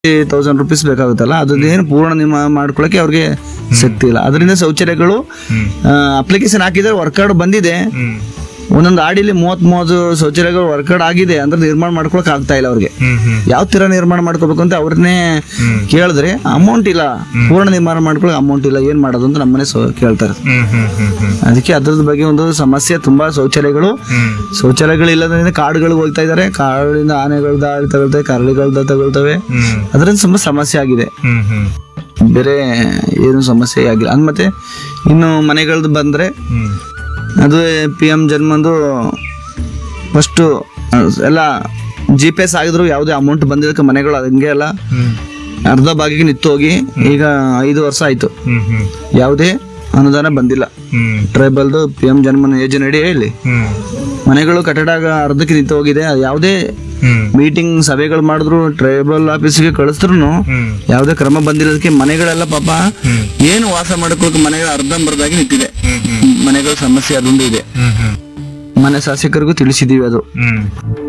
Thousand rupees ಬೇಕಾಗುತ್ತಲ್ಲ ಅದೇನು ಪೂರ್ಣ ನಿಮ್ಮ ಮಾಡ್ಕೊಳಕ್ಕೆ ಅವ್ರಿಗೆ ಶಕ್ತಿ ಇಲ್ಲ ಅದರಿಂದ ಶೌಚಾಲಯಗಳು ಹ್ಮ್ ಅಪ್ಲಿಕೇಶನ್ ಹಾಕಿದ್ರೆ ವರ್ಕೌಟ್ ಬಂದಿದೆ ಹ್ಮ್ ಒಂದೊಂದು ಆಡಿಲಿ ಮೂವತ್ ಮೂವತ್ತು ಶೌಚಾಲಯಗಳು ವರ್ಕೌಟ್ ಆಗಿದೆ ಅಂದ್ರೆ ನಿರ್ಮಾಣ ಮಾಡ್ಕೊಳಕ್ ಆಗ್ತಾ ಇಲ್ಲ ಅವ್ರಿಗೆ ಹ್ಮ್ ಹ್ಮ್ ಯಾವ ತರ ನಿರ್ಮಾಣ ಮಾಡ್ಕೋಬೇಕು ಅಂತ ಅವ್ರನ್ನೇ ಹ್ಮ್. ಕೇಳಿದ್ರೆ ಅಮೌಂಟ್ ಇಲ್ಲ ಪೂರ್ಣ ನಿರ್ಮಾಣ ಮಾಡ್ಕೊಳಕ್ ಅಮೌಂಟ್ ಇಲ್ಲ ಏನ್ ಮಾಡೋದು ಅಂತ ನಮ್ಮನೆ ಸೊ- ಕೇಳ್ತಾರೆ ಹ್ಮ್ ಹ್ಮ್ ಹ್ಮ್ ಹ್ಮ್ ಅದಕ್ಕೆ ಅದ್ರದ್ ಬಗ್ಗೆ ಒಂದು ಸಮಸ್ಯೆ ತುಂಬಾ ಶೌಚಾಲಯಗಳು ಹ್ಮ್ ಶೌಚಾಲಯಗಳು ಇಲ್ಲದ್ರಿಂದ ಕಾಡುಗಳು ಹೋಗ್ತಾ ಇದಾರೆ ಕಾಡಿಂದ ಆನೆಗಳು ದಾಳಿ ತಗೊಳ್ತವೆ ಕರಡಿಗಳು ತಗೊಳ್ತವೆ ಹ್ಮ್ ಅದರಿಂದ ತುಂಬಾ ಸಮಸ್ಯೆ ಆಗಿದೆ ಹ್ಮ್ ಹ್ಮ್ ಬೇರೆ ಏನು ಸಮಸ್ಯೆ ಆಗಿಲ್ಲ ಅಂದ್ ಮತ್ತೆ ಇನ್ನು ಮನೆಗಳದ್ದು ಬಂದ್ರೆ ಹ್ಮ್ ಅದು ಪಿ ಎಂ ಜನ್ಮಂದು ಫಸ್ಟು ಎಲ್ಲ ಜಿ ಪಿ ಎಸ್ ಆಗಿದ್ರು ಯಾವುದೇ ಅಮೌಂಟ್ ಬಂದಿದ್ದಕ್ಕೆ ಮನೆಗಳು ಹಂಗೆ ಎಲ್ಲ ಹ್ಮ್ ಅರ್ಧ ಭಾಗಕ್ಕೆ ನಿಂತು ಹೋಗಿ ಈಗ ಐದು ವರ್ಷ ಆಯ್ತು ಹ್ಮ್ ಹ್ಮ್ ಯಾವುದೇ ಅನುದಾನ ಬಂದಿಲ್ಲ ಹ್ಮ್ ಟ್ರೈಬಲ್ದು ಪಿ ಎಂ ಜನ್ಮನ್ ಯೋಜನೆ ಅಡಿ ಹೇಳಿ ಹ್ಮ್ ಮನೆಗಳು ಕಟ್ಟಡ ಅರ್ಧಕ್ಕೆ ನಿಂತು ಹೋಗಿದೆ ಅದು ಯಾವುದೇ ಹ್ಮ್ ಮೀಟಿಂಗ್ ಸಭೆಗಳು ಮಾಡಿದ್ರು ಟ್ರೈಬಲ್ ಆಫೀಸ್ಗೆ ಕಳಿಸಿದ್ರು ಹ್ಮ್ ಯಾವುದೇ ಕ್ರಮ ಬಂದಿರೋದಕ್ಕೆ ಮನೆಗಳೆಲ್ಲ ಪಾಪ ಹ್ಮ್ ಏನು ವಾಸ ಮಾಡ್ಕೊಳ್ಳೋಕೆ ಮನೆಗಳು ಅರ್ಧಂಬರ್ಧಾಗಿ ನಿಂತಿದೆ ಹ್ಮ್ ಹ್ಮ್ ಮನೆಗಳ ಸಮಸ್ಯೆ ಅದೊಂದು ಇದೆ ಹ್ಮ್ ಹ್ಮ್ ಮನೆ ಶಾಸಕರಿಗೂ ತಿಳಿಸಿದೀವಿ ಅದು ಹ್ಮ್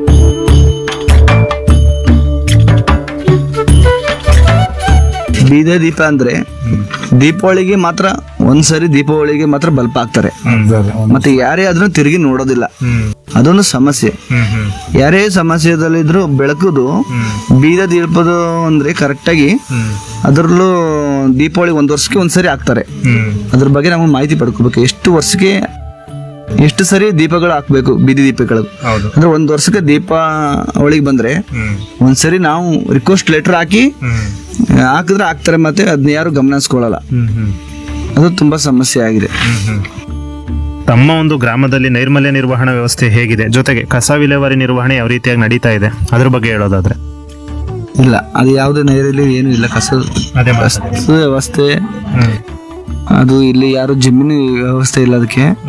ಬೀದೆ ದೀಪ ಅಂದ್ರೆ ದೀಪಾವಳಿಗೆ ಮಾತ್ರ ಒಂದ್ಸರಿ ದೀಪಾವಳಿಗೆ ಮಾತ್ರ ಬಲ್ಪ್ ಹಾಕ್ತಾರೆ ಮತ್ತೆ ಯಾರೇ ಅದನ್ನ ತಿರುಗಿ ನೋಡೋದಿಲ್ಲ ಹ್ಮ್ ಅದೊಂದು ಸಮಸ್ಯೆ ಹ್ಮ್ ಹ್ಮ್ ಯಾರೇ ಸಮಸ್ಯೆದಲ್ಲಿದ್ರು ಬೆಳಕುದು ಬೀದ ದೀಪದ ಅಂದ್ರೆ ಕರೆಕ್ಟಾಗಿ ಹ್ಮ್ ಅದರಲ್ಲೂ ದೀಪಾವಳಿ ಒಂದ್ ವರ್ಷಕ್ಕೆ ಒಂದ್ಸರಿ ಹಾಕ್ತಾರೆ ಹ್ಮ್ ಅದ್ರ ಬಗ್ಗೆ ನಾವು ಮಾಹಿತಿ ಪಡ್ಕೋಬೇಕು ಎಷ್ಟು ವರ್ಷಕ್ಕೆ ಎಷ್ಟು ಸರಿ ದೀಪಗಳು ಹಾಕ್ಬೇಕು ಬೀದಿ ದೀಪಗಳು ಹೌದು ಅಂದ್ರೆ ಒಂದ್ ವರ್ಷಕ್ಕೆ ದೀಪಾವಳಿಗೆ ಬಂದ್ರೆ ಹ್ಮ್ ಒಂದ್ಸರಿ ನಾವು ರಿಕ್ವೆಸ್ಟ್ ಲೆಟರ್ ಹಾಕಿ ಹ್ಮ್ ಹಾಕಿದ್ರೆ ಹಾಕ್ತಾರೆ ಮತ್ತೆ ಅದನ್ನ ಯಾರು ಗಮನಿಸ್ಕೊಳ್ಳಲ್ಲ ಹ್ಮ್ ಹ್ಮ್ ಅದು ತುಂಬಾ ಸಮಸ್ಯೆ ಆಗಿದೆ ಹ್ಮ್ ಹ್ಮ್. ತಮ್ಮ ಒಂದು ಗ್ರಾಮದಲ್ಲಿ ನೈರ್ಮಲ್ಯ ನಿರ್ವಹಣಾ ವ್ಯವಸ್ಥೆ ಹೇಗಿದೆ ಜೊತೆಗೆ ಕಸ ವಿಲೇವಾರಿ ನಿರ್ವಹಣೆ ಯಾವ ರೀತಿಯಾಗಿ ನಡೀತಾ ಇದೆ ಅದ್ರ ಬಗ್ಗೆ ಹೇಳೋದಾದ್ರೆ ಇಲ್ಲ ಅದು ಯಾವುದೇ ನೈರಲ್ಲಿ ಏನು ಇಲ್ಲ ಕಸ ಅದೇ ಕಸದ ವ್ಯವಸ್ಥೆ ಹ್ಮ್ ಅದು ಇಲ್ಲಿ ಯಾರು ಜಮೀನು ವ್ಯವಸ್ಥೆ ಇಲ್ಲ ಅದಕ್ಕೆ